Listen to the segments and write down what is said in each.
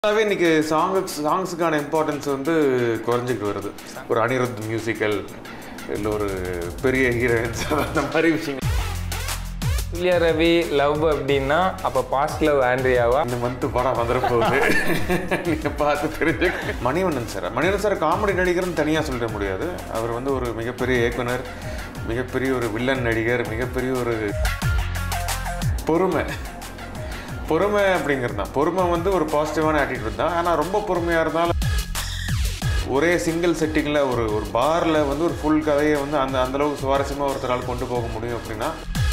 ஜென்ரலாகவே இன்னைக்கு songs சாங்ஸுக்கான importance வந்து குறைஞ்சிக்கிட்டு வருது ஒரு அனிருத் மியூசிக்கல் இல்லை ஒரு பெரிய ஹீரோயின்ஸ் அந்த மாதிரி விஷயங்கள் சூர்யா ரவி லவ் அப்படின்னா அப்போ பாஸ்ட் லவ் ஆண்ட்ரியாவா இந்த மந்த் படம் வந்துட போகுது நீங்கள் பார்த்து தெரிஞ்சு Manivannan sir Manivannan sir comedy நடிகர்னு தனியாக சொல்லிட முடியாது அவர் வந்து ஒரு மிகப்பெரிய இயக்குனர் மிகப்பெரிய ஒரு வில்லன் நடிகர் மிகப்பெரிய ஒரு பொறுமை பொறுமை அப்படிங்கிறது தான் பொறுமை வந்து ஒரு பாசிட்டிவான ஆட்டிடியூட் தான் ஆனால் ரொம்ப பொறுமையாக இருந்தாலும் ஒரே சிங்கிள் செட்டிங்கில் ஒரு ஒரு பாரில் வந்து ஒரு ஃபுல் கதையை வந்து அந்த அந்த அளவுக்கு சுவாரஸ்யமாக ஒருத்தரால் கொண்டு போக முடியும் அப்படின்னா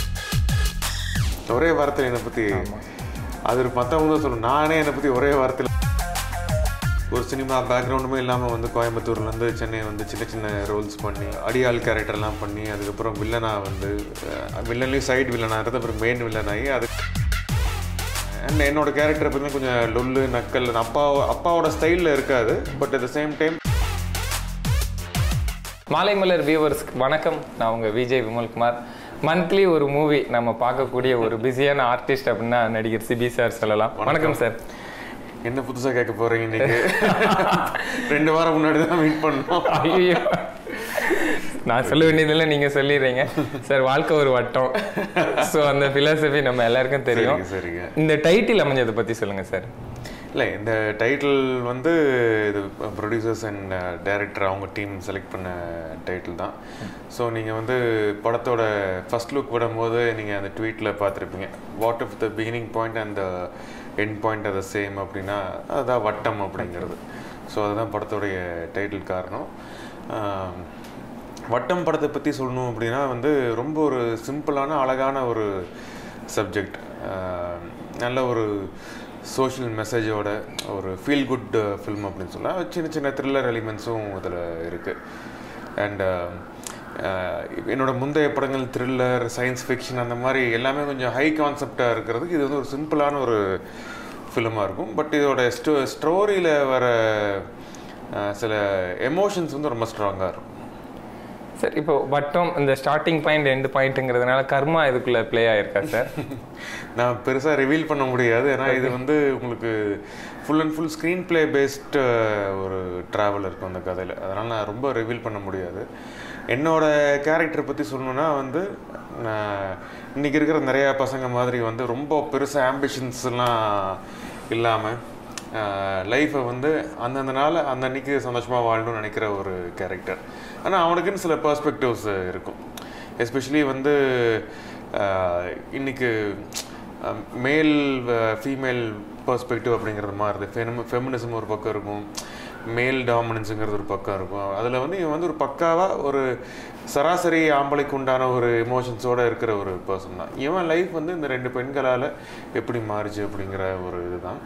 ஒரே வார்த்தையில் என்னை பற்றி அது ஒரு மற்றவங்க தான் சொல்லணும் நானே என்னை பற்றி ஒரே வார்த்தையில் ஒரு சினிமா பேக்ரவுண்டுமே இல்லாமல் வந்து கோயம்புத்தூர்லேருந்து சென்னை வந்து சின்ன சின்ன ரோல்ஸ் பண்ணி அடியாள் கேரக்டர்லாம் பண்ணி அதுக்கப்புறம் வில்லனா வந்து வில்லன்லேயும் சைடு வில்லனாக இருந்து அப்புறம் மெயின் வில்லன் ஆகி அது அண்ட் என்னோட கேரக்டர் எப்பவுமே கொஞ்சம் லொல்லு நக்கல் அப்பா அப்பாவோட ஸ்டைலில் இருக்காது but at the same time Maalai Malar வியூவர்ஸ்க்கு வணக்கம் நான் உங்கள் விஜய் விமல்குமார் மந்த்லி ஒரு மூவி நம்ம பார்க்கக்கூடிய ஒரு பிஸியான ஆர்டிஸ்ட் அப்படின்னா நடிகர் சிபி சார் சொல்லலாம் வணக்கம் சார் என்ன புதுசாக கேட்க போகிறீங்க இன்னைக்கு ரெண்டு வாரம் முன்னாடி தான் மீட் பண்ணோம் ஐயோ நான் சொல்ல வேண்டியதில்லை நீங்கள் சொல்லிடுறீங்க சார் வாழ்க்கை ஒரு வட்டம் ஸோ அந்த ஃபிலாசபி நம்ம எல்லாருக்கும் தெரியும் சரிங்க சரிங்க இந்த டைட்டில் அமைஞ்சதை பற்றி சொல்லுங்கள் சார் இல்லை இந்த டைட்டில் வந்து இது ப்ரொடியூசர்ஸ் அண்ட் டைரக்டர் அவங்க டீம் செலக்ட் பண்ண டைட்டில் தான் ஸோ நீங்கள் வந்து படத்தோட ஃபர்ஸ்ட் லுக் விடும்போது நீங்கள் அந்த ட்வீட்டில் பார்த்துருப்பீங்க what if the beginning point and the end point அது சேம் அப்படின்னா அதுதான் வட்டம் அப்படிங்கிறது ஸோ அதுதான் படத்தோடைய டைட்டில் காரணம் ஆம், வட்டம் படத்தை பற்றி சொல்லணும் அப்படின்னா வந்து ரொம்ப ஒரு சிம்பிளான அழகான ஒரு சப்ஜெக்ட் நல்ல ஒரு சோஷியல் மெசேஜோட ஒரு ஃபீல் குட் ஃபில்ம் அப்படின்னு சொல்லலாம் சின்ன சின்ன த்ரில்லர் எலிமெண்ட்ஸும் இதில் இருக்குது அண்ட் என்னோட முந்தைய படங்கள் த்ரில்லர் சயின்ஸ் ஃபிக்ஷன் அந்த மாதிரி எல்லாமே கொஞ்சம் ஹை கான்செப்டாக இருக்கிறதுக்கு இது வந்து ஒரு சிம்பிளான ஒரு ஃபிலிமாக இருக்கும் பட் இதோட ஸ்டோ ஸ்டோரியில் வர அஹ், சில எமோஷன்ஸ் வந்து ரொம்ப ஸ்ட்ராங்காக இருக்கும் சார் இப்போ வட்டம் இந்த ஸ்டார்டிங் பாயிண்ட் எண்டு பாயிண்ட்டுங்கிறதுனால கர்மா இதுக்குள்ளே ப்ளே ஆயிருக்கா சார் நான் பெருசாக ரிவீல் பண்ண முடியாது ஏன்னா இது வந்து உங்களுக்கு full and full screen play based ஒரு ட்ராவல் இருக்கும் அந்த கதையில் அதனால் நான் ரொம்ப ரிவீல் பண்ண முடியாது என்னோட கேரக்டர் பற்றி சொல்லணுன்னா வந்து நான் இன்றைக்கி இருக்கிற நிறையா பசங்க மாதிரி வந்து ரொம்ப பெருசாக ஆம்பிஷன்ஸ்லாம் இல்லாமல் லைஃப்பை வந்து அந்தந்த நாள் அந்த அன்னைக்கு சந்தோஷமாக வாழணும்னு நினைக்கிற ஒரு கேரக்டர் ஆனால் அவனுக்குன்னு சில பர்ஸ்பெக்டிவ்ஸ் இருக்கும் எஸ்பெஷலி வந்து ஆஹ், இன்னைக்கு மேல் ஃபீமேல் பர்ஸ்பெக்டிவ் அப்படிங்கிறது மாறுது ஃபெனம ஃபெமினிசம் ஒரு பக்கம் இருக்கும் மேல் டாமினன்ஸுங்கிறது ஒரு பக்கம் இருக்கும் அதில் வந்து இவன் வந்து ஒரு பக்காவாக ஒரு சராசரி ஆம்பளைக்கு உண்டான ஒரு எமோஷன்ஸோட இருக்கிற ஒரு பர்சன் தான் இவன் லைஃப் வந்து இந்த ரெண்டு பெண்களால் எப்படி மாறுச்சு அப்படிங்கிற ஒரு இதுதான்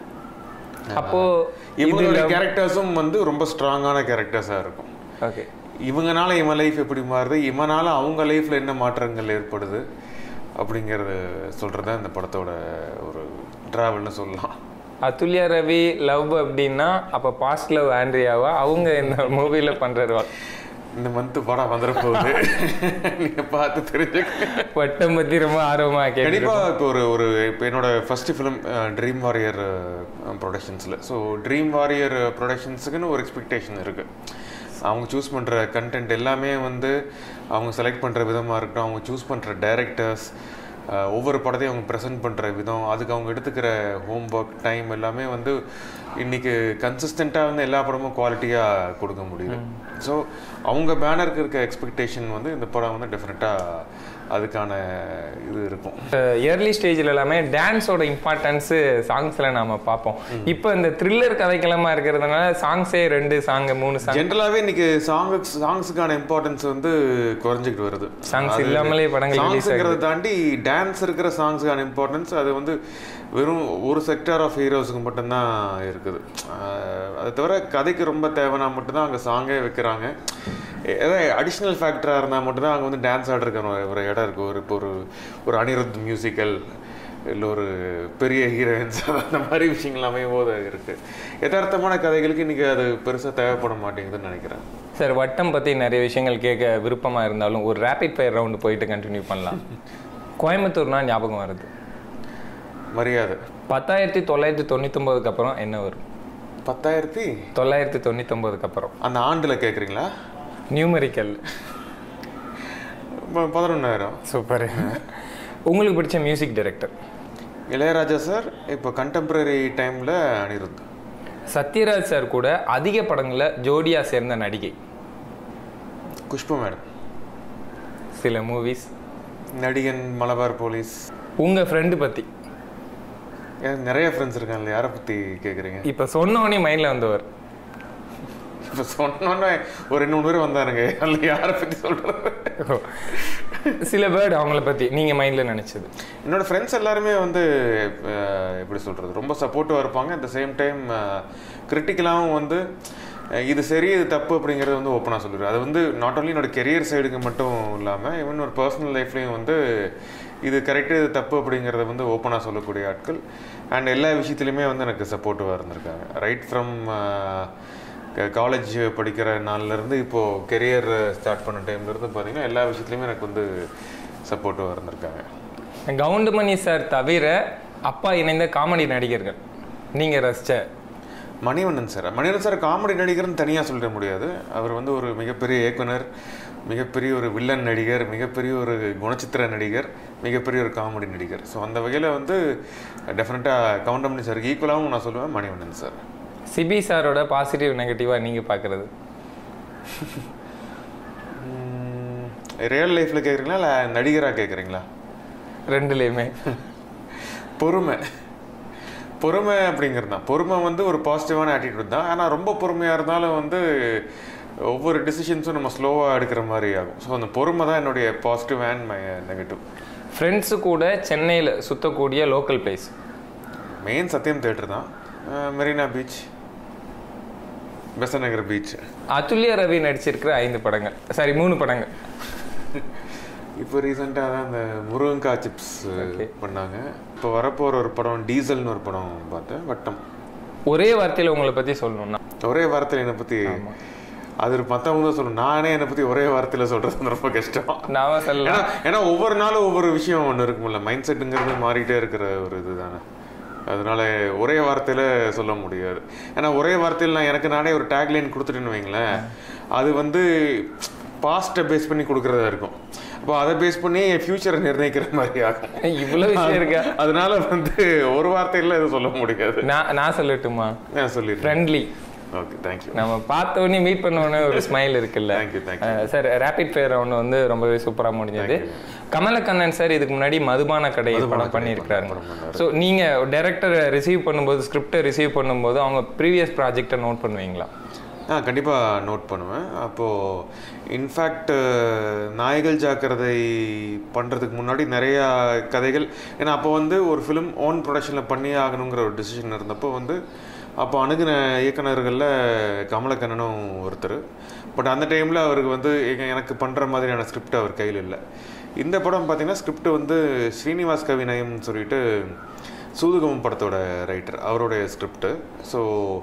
அப்போ இவங்களுடைய கேரக்டர்ஸும் வந்து ரொம்ப ஸ்ட்ராங்கான கேரக்டர்ஸாக இருக்கும் ஓகே இவங்கனால இவன் லைஃப் எப்படி மாறுது இவனால அவங்க லைஃப்ல என்ன மாற்றங்கள் ஏற்படுது அப்படிங்கிறது சொல்றது தான் இந்த படத்தோட ஒரு டிராவல்னு சொல்லலாம் அதுல்யா ரவி லவ் அப்படின்னா அப்போ பாஸ்ட் லவ் ஆண்ட்ரியாவா அவங்க இந்த மூவியில் பண்ணுறது இந்த மந்த் படம் வந்துட போகுது நீங்க பார்த்து தெரிஞ்சுக்க வட்டம் பற்றி ரொம்ப ஆர்வமாக கேட்டு கண்டிப்பா இப்போ ஒரு ஒரு இப்போ என்னோட ஃபர்ஸ்ட் ஃபிலிம் ட்ரீம் வாரியர் ப்ரொடக்ஷன்ஸில் ஸோ ட்ரீம் வாரியர் ப்ரொடக்ஷன்ஸுக்குன்னு ஒரு எக்ஸ்பெக்டேஷன் இருக்கு அவங்க சூஸ் பண்ணுற கண்டென்ட் எல்லாமே வந்து அவங்க செலக்ட் பண்ணுற விதமாக இருக்கட்டும் அவங்க சூஸ் பண்ணுற டைரக்டர்ஸ் ஒவ்வொரு படத்தையும் அவங்க ப்ரெசென்ட் பண்ணுற விதம் அதுக்கு அவங்க எடுத்துக்கிற ஹோம் ஒர்க் டைம் எல்லாமே வந்து இன்னைக்கு கன்சிஸ்டண்ட்டாக வந்து எல்லா படமும் குவாலிட்டியாக கொடுக்க முடியுது ஸோ அவங்க பேனருக்கு இருக்க எக்ஸ்பெக்டேஷன் வந்து இந்த படம் வந்து டெஃபினட்டாக அதுக்கான இது இருக்கும் இயர்லி ஸ்டேஜில் எல்லாமே டான்ஸோட இம்பார்ட்டன்ஸு சாங்ஸில் நாம பார்ப்போம் இப்போ இந்த த்ரில்லர் கதைக்களமா இருக்கிறதுனால சாங்ஸே ரெண்டு சாங் மூணு சாங் ஜென்ரலாகவே இன்னைக்கு சாங்ஸ் சாங்ஸுக்கான இம்பார்ட்டன்ஸ் வந்து குறைஞ்சிக்கிட்டு வருது Songs இல்லாமலே படங்கள் release சாங்ஸுங்கிறத தாண்டி டான்ஸ் இருக்கிற சாங்ஸுக்கான இம்பார்ட்டன்ஸ் அது வந்து வெறும் ஒரு செக்டர் ஆஃப் ஹீரோஸுக்கு மட்டும்தான் இருக்குது ஆஹ் அதை தவிர கதைக்கு ரொம்ப தேவைன்னா மட்டும்தான் அங்கே சாங்கே வைக்கிறாங்க ஏதாவது அடிஷ்னல் ஃபேக்டராக இருந்தால் மட்டும்தான் அங்கே வந்து டான்ஸ் ஆடுறதுக்கான ஒரு இடம் இருக்குது ஒரு இப்போ ஒரு ஒரு அனிருத் மியூசிக்கல் இல்லை ஒரு பெரிய ஹீரோயின்ஸ் அந்த மாதிரி விஷயங்கள் அமையும் போது இருக்குது யதார்த்தமான கதைகளுக்கு இன்றைக்கி அது பெருசாக தேவைப்பட மாட்டேங்குதுன்னு நினைக்கிறேன் சார் வட்டம் பற்றி நிறைய விஷயங்கள் கேட்க விருப்பமாக இருந்தாலும் ஒரு ரேபிட் ஃபயர் ரவுண்டு போயிட்டு கண்டினியூ பண்ணலாம் கோயம்புத்தூர்னா ஞாபகம் வருது மரியாதை பத்தாயிரத்தி தொள்ளாயிரத்தி தொண்ணூத்தொம்பதுக்கு அப்புறம் என்ன வரும் பத்தாயிரத்தி தொள்ளாயிரத்தி தொண்ணூத்தொம்போதுக்கு அப்புறம் அந்த ஆண்டில் கேட்குறீங்களா நியூமரிக்கல் பதினொன்றாயிரம் சூப்பர் உங்களுக்கு பிடிச்ச மியூசிக் டைரக்டர் இளையராஜா சார் இப்போ கண்டெம்பரரி டைமில் அனிருத் சத்யராஜ் சார் கூட அதிக படங்களில் ஜோடியாக சேர்ந்த நடிகை குஷ்பு மேடம் சில மூவிஸ் நடிகன் மலபார் போலீஸ் உங்கள் ஃப்ரெண்டு பற்றி ஏன் நிறைய ஃப்ரெண்ட்ஸ் இருக்காங்கல்ல யாரை பற்றி கேட்குறீங்க இப்போ சொன்னோடனே மைண்டில் வந்தவர் இப்போ சொன்னோன்னே ஒரு ரெண்டு மூணு பேர் வந்தாருங்க அதில் யாரை பற்றி சொல்கிறது சில பேர்டு அவங்கள பற்றி நீங்கள் மைண்டில் நினச்சது என்னோட ஃப்ரெண்ட்ஸ் எல்லாருமே வந்து அஹ், எப்படி சொல்கிறது ரொம்ப சப்போர்ட்டிவாக இருப்பாங்க அட் த சேம் டைம் கிரிட்டிக்கலாகவும் வந்து அஹ், இது சரி இது தப்பு அப்படிங்கிறது வந்து ஓப்பனாக சொல்லிடுவேன் அது வந்து நாட் only என்னோட கெரியர் சைடுக்கு மட்டும் இல்லாமல் ஈவன் ஒரு பர்சனல் லைஃப்லேயும் வந்து இது கரெக்டு இது தப்பு அப்படிங்கிறத வந்து ஓப்பனாக சொல்லக்கூடிய ஆட்கள் அண்ட் எல்லா விஷயத்துலையுமே வந்து எனக்கு சப்போர்ட்டிவாக இருந்திருக்காங்க ரைட் ஃப்ரம் காலேஜ் படிக்கிற நாள்லேருந்து இப்போது கெரியர் ஸ்டார்ட் பண்ண டைம்லேருந்து பார்த்தீங்கன்னா எல்லா விஷயத்துலையுமே எனக்கு வந்து சப்போர்ட்டிவாக இருந்திருக்காங்க கவுண்டமணி சார் தவிர அப்பா இணைந்த காமெடி நடிகர்கள் நீங்கள் ரசிச்ச Manivannan sir Manivannan sir comedy நடிகர்னு தனியாக சொல்லிட முடியாது அவர் வந்து ஒரு மிகப்பெரிய இயக்குனர் மிகப்பெரிய ஒரு வில்லன் நடிகர் மிகப்பெரிய ஒரு குணச்சித்திர நடிகர் மிகப்பெரிய ஒரு காமெடி நடிகர் ஸோ அந்த வகையில் வந்து டெஃபினட்டாக கவுண்டமணி சாருக்கு ஈக்குவலாகவும் நான் சொல்லுவேன் மணிவண்ணன் சார் சிபி சாரோட பாசிட்டிவ் நெகட்டிவாக நீங்கள் பார்க்குறது ரியல் லைஃப்பில் கேட்குறீங்களா இல்லை நடிகராக கேட்குறீங்களா ரெண்டுலேயுமே பொறுமை பொறுமை அப்படிங்கிறது தான் பொறுமை வந்து ஒரு பாசிட்டிவான ஆட்டிடியூட் தான் ஆனால் ரொம்ப பொறுமையாக இருந்தாலும் வந்து ஒவ்வொரு டிசிஷன்ஸும் நம்ம ஸ்லோவாக எடுக்கிற மாதிரி ஆகும் ஸோ அந்த பொறுமை தான் என்னுடைய positive and my negative friends கூட சென்னையில் சுற்றக்கூடிய local place main Sathyam theatre தான் ah Marina beach Besant Nagar beach Athulya Ravi நடிச்சிருக்கிற ஐந்து படங்கள் சாரி மூணு படங்கள் இப்போ ரீசெண்டாக தான் அந்த முருங்கக்காய் சிப்ஸ் பண்ணாங்க இப்போ வரப்போகிற ஒரு படம் டீசல்னு ஒரு படம் பார்த்தேன் வட்டம் ஒரே வார்த்தையில் உங்களை பற்றி சொல்லணும்னா ஒரே வார்த்தையில் என்னை பற்றி அது ஒரு மற்றவங்க தான் சொல்லணும் நானே என்னை பற்றி ஒரே வார்த்தையில் சொல்கிறது ரொம்ப கஷ்டம் நான் சொல்லலாம் ஏன்னா ஏன்னா ஒவ்வொரு நாளும் ஒவ்வொரு விஷயம் ஒன்று இருக்கும்ல மைண்ட் செட்டுங்கிறது மாறிட்டே இருக்கிற ஒரு இது தானே அதனால ஒரே வார்த்தையில் சொல்ல முடியாது ஏன்னா ஒரே வார்த்தையில் நான் எனக்கு நானே ஒரு டேக்லைன் கொடுத்துட்டேன்னு வைங்களேன் அது வந்து பாஸ்ட்டை பேஸ் பண்ணி கொடுக்குறதா இருக்கும் அப்போ அதை பேஸ் பண்ணி என் ஃபியூச்சரை நிர்ணயிக்கிற மாதிரி ஆகும் இவ்வளோ விஷயம் இருக்கா அதனால வந்து ஒரு வார்த்தையில் எதுவும் சொல்ல முடியாது நான் நான் சொல்லட்டுமா நான் சொல்லிடுறேன் ஃப்ரெண்ட்லி ஓகே தேங்க்யூ நம்ம பார்த்த உடனே மீட் பண்ண உடனே ஒரு ஸ்மைல் இருக்குல்ல thank you thank you sir rapid fire round வந்து ரொம்பவே சூப்பராக முடிஞ்சது கமலக்கண்ணன் சார் இதுக்கு முன்னாடி மதுபான கடை படம் பண்ணியிருக்கிறாரு ஸோ நீங்கள் டைரக்டரை ரிசீவ் பண்ணும்போது ஸ்கிரிப்டை ரிசீவ் பண்ணும்போது அவங்க ப்ரீவியஸ் ப்ராஜெக்டை நோட் பண்ணுவீங்களா ஆ கண்டிப்பாக நோட் பண்ணுவேன் அப்போது இன்ஃபேக்ட் நாய்கள் ஜாக்கிரதை பண்ணுறதுக்கு முன்னாடி நிறையா கதைகள் ஏன்னா அப்போ வந்து ஒரு ஃபிலிம் ஓன் ப்ரொடக்ஷனில் பண்ணியே ஆகணுங்கிற ஒரு டிசிஷன் இருந்தப்போ வந்து அப்போ அணுகின இயக்குனர்களில் கமலக்கண்ணனும் ஒருத்தர் பட் அந்த டைமில் அவருக்கு வந்து எங்க- எனக்கு பண்ணுற மாதிரியான ஸ்கிரிப்ட் அவர் கையில் இல்லை இந்த படம் பார்த்தீங்கன்னா ஸ்கிரிப்ட் வந்து ஸ்ரீனிவாஸ் கவிநயம்னு சொல்லிட்டு சூதுகமம் படத்தோட ரைட்டர் அவருடைய ஸ்கிரிப்ட் ஸோ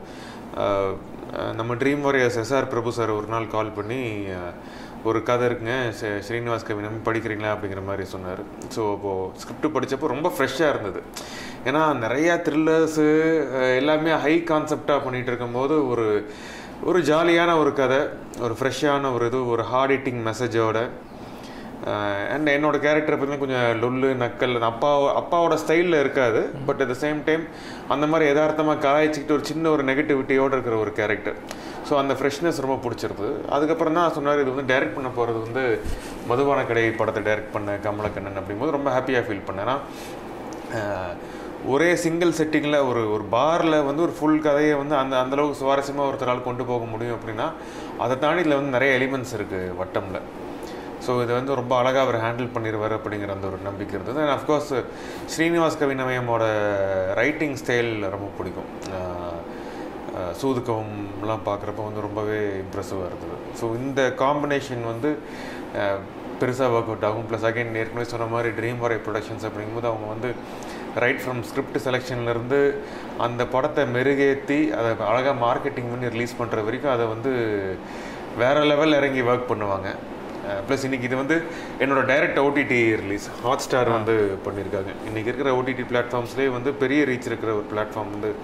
நம்ம Dream Warriors SR Prabhu sir ஒரு நாள் கால் பண்ணி அஹ், ஒரு கதை இருக்குங்க ஸ்ரீ- ஸ்ரீனிவாஸ் கவினம் படிக்கிறீங்களா அப்படிங்கிற மாதிரி சொன்னார் ஸோ அப்போது ஸ்கிரிப்ட் படித்தப்போ ரொம்ப ஃப்ரெஷ்ஷாக இருந்தது ஏன்னா நிறையா த்ரில்லர்ஸு எல்லாமே ஹை கான்செப்டாக பண்ணிகிட்டு இருக்கும்போது ஒரு ஒரு ஜாலியான ஒரு கதை ஒரு ஃப்ரெஷ்ஷான ஒரு இது ஒரு ஹார்ட் ஹிட்டிங் மெசேஜோட அண்ட் என்னோட கேரக்டர் பார்த்தீங்கன்னா கொஞ்சம் லொல்லு நக்கல் அந்த அப்பா அப்பாவோட ஸ்டைலில் இருக்காது but at the same time அந்த மாதிரி யதார்த்தமாக காய்ச்சிக்கிட்டு ஒரு சின்ன ஒரு நெகட்டிவிட்டியோடு இருக்கிற ஒரு கேரக்டர் ஸோ அந்த ஃப்ரெஷ்னஸ் ரொம்ப பிடிச்சிருந்தது அதுக்கப்புறம் தான் சொன்னார் இது வந்து டைரக்ட் பண்ண போகிறது வந்து மதுபான கடை படத்தை டைரக்ட் பண்ண கமலக்கண்ணன் அப்படிங்கும்போது ரொம்ப ஹாப்பியாக ஃபீல் பண்ணேன் ஏன்னா, அஹ், ஒரே சிங்கிள் செட்டிங்கில் ஒரு ஒரு பாரில் வந்து ஒரு ஃபுல் கதையை வந்து அந்த அந்த அளவுக்கு சுவாரஸ்யமாக ஒருத்தரால் கொண்டு போக முடியும் அப்படின்னா அதை தாண்டி இதில் வந்து நிறைய எலிமெண்ட்ஸ் இருக்குது வட்டமில் ஸோ இது வந்து ரொம்ப அழகாக அவர் ஹேண்டில் பண்ணிடுவார் அப்படிங்கிற அந்த ஒரு நம்பிக்கை இருந்தது அண்ட் அஃப்கோர்ஸ் ஸ்ரீனிவாஸ் கவிநமயமோட ரைட்டிங் ஸ்டைல் ரொம்ப பிடிக்கும் ஆஹ் ஆஹ் சூதுக்கவம்லாம் பார்க்குறப்ப வந்து ரொம்பவே இம்ப்ரெசிவாக இருந்தது ஸோ இந்த காம்பினேஷன் வந்து பெருசாக ஒர்க் அவுட் ஆகும் ப்ளஸ் அகைன் ஏற்கனவே சொன்ன மாதிரி ட்ரீம் வரை ப்ரொடக்ஷன்ஸ் அப்படிங்கும்போது அவங்க வந்து ரைட் ஃப்ரம் ஸ்கிரிப்ட் செலெக்ஷன்லேருந்து அந்த படத்தை மெருகேற்றி அதை அழகாக மார்க்கெட்டிங் பண்ணி ரிலீஸ் பண்ணுற வரைக்கும் அதை வந்து வேறு லெவல் இறங்கி ஒர்க் பண்ணுவாங்க ப்ளஸ் இன்னைக்கு இது வந்து என்னோட direct OTT release Hotstar வந்து பண்ணியிருக்காங்க இன்னைக்கு இருக்கிற ஓடிடி பிளாட்ஃபார்ம்ஸ்லேயே வந்து பெரிய ரீச் இருக்கிற ஒரு பிளாட்ஃபார்ம் வந்து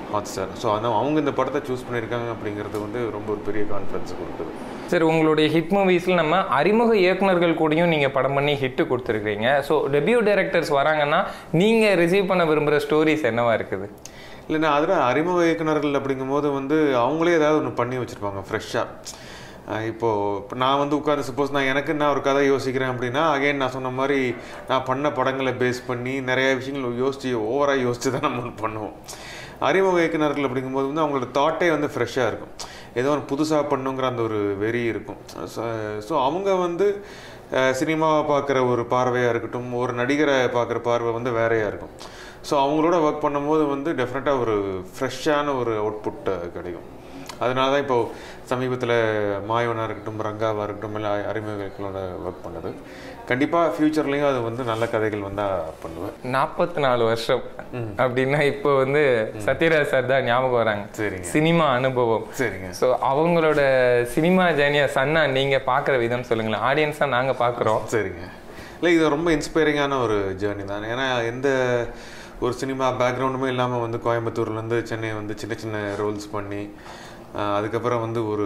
ஹாட் ஸ்டார் ஸோ அதான் அவங்க இந்த படத்தை சூஸ் பண்ணியிருக்காங்க அப்படிங்கிறது வந்து ரொம்ப ஒரு பெரிய கான்ஃபிடன்ஸ் கொடுக்குது சரி உங்களுடைய ஹிட் மூவிஸில் நம்ம அறிமுக இயக்குனர்கள் கூடயும் நீங்கள் படம் பண்ணி ஹிட்டு கொடுத்துருக்கீங்க ஸோ டெபியூ டைரக்டர்ஸ் வராங்கன்னா நீங்கள் ரிசீவ் பண்ண விரும்புகிற ஸ்டோரிஸ் என்னவா இருக்குது இல்லைன்னா அதில் அறிமுக இயக்குனர்கள் அப்படிங்கும்போது வந்து அவங்களே ஏதாவது ஒன்று பண்ணி வச்சுருப்பாங்க ஃப்ரெஷ்ஷாக இப்போது இப்போ நான் வந்து உட்காந்து சப்போஸ் நான் எனக்கு நான் ஒரு கதை யோசிக்கிறேன் அப்படின்னா அகைன் நான் சொன்ன மாதிரி நான் பண்ண படங்களை பேஸ் பண்ணி நிறைய விஷயங்கள் யோசித்து ஓவராக யோசித்து தான் நம்ம பண்ணுவோம் அறிமுக இயக்குனர்கள் அப்படிங்கும்போது வந்து அவங்களோட தாட்டே வந்து ஃப்ரெஷ்ஷாக இருக்கும் ஏதோ ஒரு புதுசாக பண்ணுங்கிற அந்த ஒரு வெறி இருக்கும் ஸோ அவங்க வந்து சினிமாவை பார்க்குற ஒரு பார்வையாக இருக்கட்டும் ஒரு நடிகரை பார்க்குற பார்வை வந்து வேறையாக இருக்கும் ஸோ அவங்களோட ஒர்க் பண்ணும்போது வந்து டெஃபினட்டாக ஒரு ஃப்ரெஷ்ஷான ஒரு அவுட்புட் கிடைக்கும் அதனால தான் இப்போது சமீபத்தில் மாயவனாக இருக்கட்டும் ரங்காவாக இருக்கட்டும் இல்லை அறிமுகங்களோட ஒர்க் பண்ணது கண்டிப்பாக ஃப்யூச்சர்லேயும் அது வந்து நல்ல கதைகள் வந்தால் பண்ணுவேன் நாற்பத்தி நாலு வருஷம் அப்படின்னா இப்போ வந்து சத்யராஜ் சார் தான் ஞாபகம் வராங்க சரிங்க சினிமா அனுபவம் சரிங்க ஸோ அவங்களோட சினிமா ஜேர்னியை சன்னா நீங்கள் பார்க்குற விதம் சொல்லுங்களேன் ஆடியன்ஸாக நாங்கள் பார்க்குறோம் சரிங்க இல்லை இது ரொம்ப இன்ஸ்பைரிங்கான ஒரு ஜேர்னி தான் ஏன்னா எந்த ஒரு சினிமா பேக்ரவுண்டுமே இல்லாமல் வந்து கோயம்புத்தூர்லேருந்து சென்னை வந்து சின்ன சின்ன ரோல்ஸ் பண்ணி ஆஹ் அதுக்கப்புறம் வந்து ஒரு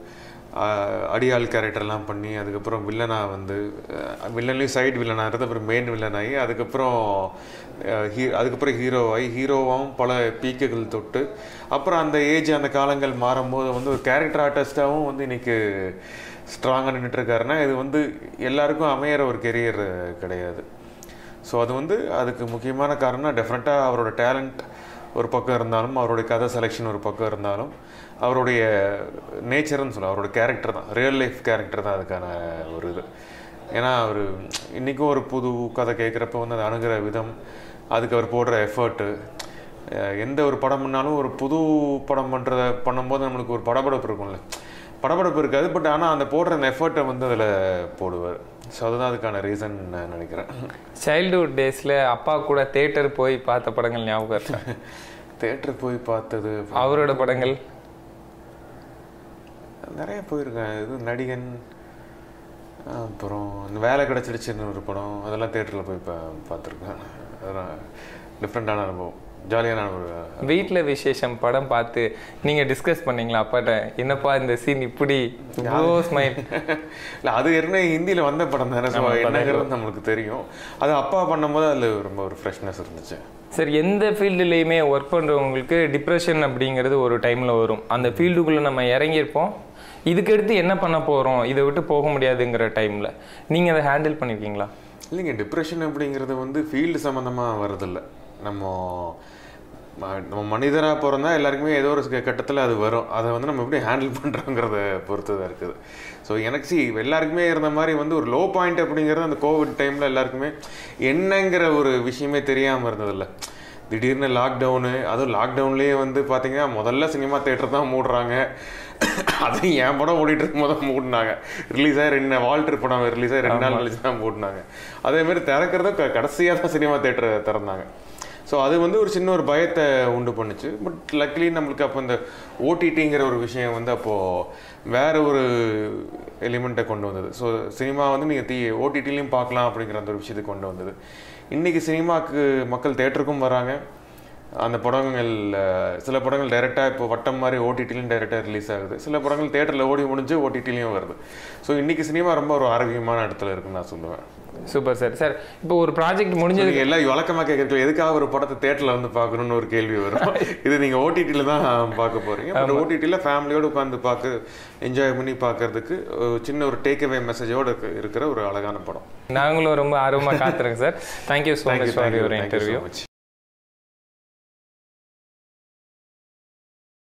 ஆஹ் அடியாள் கேரக்டர்லாம் பண்ணி அதுக்கப்புறம் வில்லனாக வந்து வில்லன்லேயும் சைடு வில்லனாக இருந்து அப்புறம் மெயின் வில்லன் ஆகி அதுக்கப்புறம் ஆஹ் ஹீ அதுக்கப்புறம் ஹீரோ ஆகி ஹீரோவாகவும் பல பீக்குகள் தொட்டு அப்புறம் அந்த ஏஜ் அந்த காலங்கள் மாறும்போது வந்து ஒரு கேரக்டர் ஆர்டிஸ்டாகவும் வந்து இன்னைக்கு ஸ்ட்ராங்காக நின்றுட்டுருக்காருன்னா இது வந்து எல்லாருக்கும் அமையிற ஒரு கெரியர் கிடையாது ஸோ அது வந்து அதுக்கு முக்கியமான காரணம் டெஃபினட்டாக அவரோட டேலண்ட் ஒரு பக்கம் இருந்தாலும் அவருடைய கதை செலெக்ஷன் ஒரு பக்கம் இருந்தாலும் அவருடைய நேச்சர்னு சொல்ல அவரோட கேரக்டர் தான் ரியல் லைஃப் கேரக்டர் தான் அதுக்கான ஒரு இது ஏன்னா அவர் இன்றைக்கும் ஒரு புது கதை கேட்குறப்ப வந்து அதை அணுகிற விதம் அதுக்கு அவர் போடுற எஃபர்ட்டு எந்த ஒரு படம் பண்ணாலும் ஒரு புது படம் பண்ணுறத பண்ணும்போது நம்மளுக்கு ஒரு படபடப்பு இருக்கும்ல படபடப்பு இருக்காது பட் ஆனால் அந்த போடுற அந்த எஃபர்ட்டை வந்து அதில் போடுவார் ஸோ அதுதான் அதுக்கான ரீசன் நான் நினைக்கிறேன் சைல்டுஹுட் டேஸில் அப்பா கூட தேட்டர் போய் பார்த்த படங்கள் ஞாபகம் இருக்கா தேட்டர் போய் பார்த்தது அவரோட படங்கள் நிறைய போயிருக்கேன் இது நடிகன் அப்புறம் இந்த வேலை கிடச்சிடுச்சுன்னு ஒரு படம் அதெல்லாம் தேட்டரில் போய் பா பார்த்துருக்கேன் அதெல்லாம் டிஃப்ரெண்ட்டான அனுபவம் ஜாலியான ஒரு வீட்டில் விசேஷம் படம் பார்த்து நீங்கள் டிஸ்கஸ் பண்ணீங்களா அப்பாட்ட என்னப்பா இந்த சீன் இப்படி இவ்வளோ ஸ்மைல் இல்லை அது ஏற்கனவே ஹிந்தியில் வந்த படம் தானே ஸோ என்னங்கிறது நம்மளுக்கு தெரியும் அது அப்பா பண்ணும்போது அதில் ரொம்ப ஒரு ஃப்ரெஷ்னஸ் இருந்துச்சு சரி எந்த ஃபீல்டுலேயுமே ஒர்க் பண்ணுறவங்களுக்கு டிப்ரெஷன் அப்படிங்கிறது ஒரு டைமில் வரும் அந்த ஃபீல்டுக்குள்ளே நம்ம இறங்கியிருப்போம் இதுக்கடுத்து என்ன பண்ண போகிறோம் இதை விட்டு போக முடியாதுங்கிற டைமில் நீங்கள் அதை ஹேண்டில் பண்ணியிருக்கீங்களா இல்லைங்க டிப்ரெஷன் அப்படிங்கிறது வந்து ஃபீல்டு சம்மந்தமாக வரதில்ல நம்ம ம- நம்ம மனிதராக பிறந்தா எல்லாருக்குமே ஏதோ ஒரு கட்டத்தில் அது வரும் அதை வந்து நம்ம எப்படி ஹேண்டில் பண்ணுறோங்கிறத பொறுத்து தான் இருக்குது ஸோ எனக்கு சி எல்லாருக்குமே இருந்த மாதிரி வந்து ஒரு லோ பாயிண்ட் அப்படிங்கிறது அந்த கோவிட் டைமில் எல்லாருக்குமே என்னங்கிற ஒரு விஷயமே தெரியாமல் இருந்ததில்ல திடீர்னு லாக்டவுனு அதுவும் லாக்டவுன்லேயே வந்து பார்த்தீங்கன்னா முதல்ல சினிமா தேட்டர் தான் மூடுறாங்க அதுவும் என் படம் ஓடிட்டு இருக்கும் போது மூடினாங்க ரிலீஸ் ஆகி ரெண்டு வால்டர் படம் ரிலீஸ் ஆகி ரெண்டு நாள் கழிச்சு தான் மூடினாங்க அதே மாதிரி திறக்கிறதும் க கடைசியாக தான் சினிமா தேட்டரை திறந்தாங்க ஸோ அது வந்து ஒரு சின்ன ஒரு பயத்தை உண்டு பண்ணுச்சு பட் லக்லி நம்மளுக்கு அப்போ இந்த ஓடிடிங்கிற ஒரு விஷயம் வந்து அப்போது வேற ஒரு எலிமெண்ட்டை கொண்டு வந்தது ஸோ சினிமா வந்து நீங்கள் தீ ஓடிடிலையும் பார்க்கலாம் அப்படிங்கிற அந்த ஒரு விஷயத்தை கொண்டு வந்தது இன்றைக்கி சினிமாவுக்கு மக்கள் தேட்டருக்கும் வராங்க அந்த படங்கள் அஹ், சில படங்கள் டைரெக்டாக இப்போ வட்டம் மாதிரி ஓடிடிலையும் டைரெக்டாக ரிலீஸ் ஆகுது சில படங்கள் தேட்டரில் ஓடி முடிஞ்சு ஓடிடிலையும் வருது ஸோ இன்றைக்கி சினிமா ரொம்ப ஒரு ஆரோக்கியமான இடத்துல இருக்குன்னு நான் சொல்லுவேன் சூப்பர் சார் சார் இப்போ ஒரு ப்ராஜெக்ட் முடிஞ்சது நீங்க எல்லாம் வழக்கமாக கேட்கறது எதுக்காக ஒரு படத்தை தேட்டரில் வந்து பார்க்கணும்னு ஒரு கேள்வி வரும் இது நீங்கள் ஓடிடியில் தான் பார்க்க போறீங்க பட் ஓடிடியில் ஃபேமிலியோடு உட்காந்து பார்க்க என்ஜாய் பண்ணி பார்க்கறதுக்கு ஒரு சின்ன ஒரு டேக் அவே மெசேஜோடு இருக்கிற ஒரு அழகான படம் நாங்களும் ரொம்ப ஆர்வமாக காத்துறோங்க sir thank you so much for your Thank you so interview much.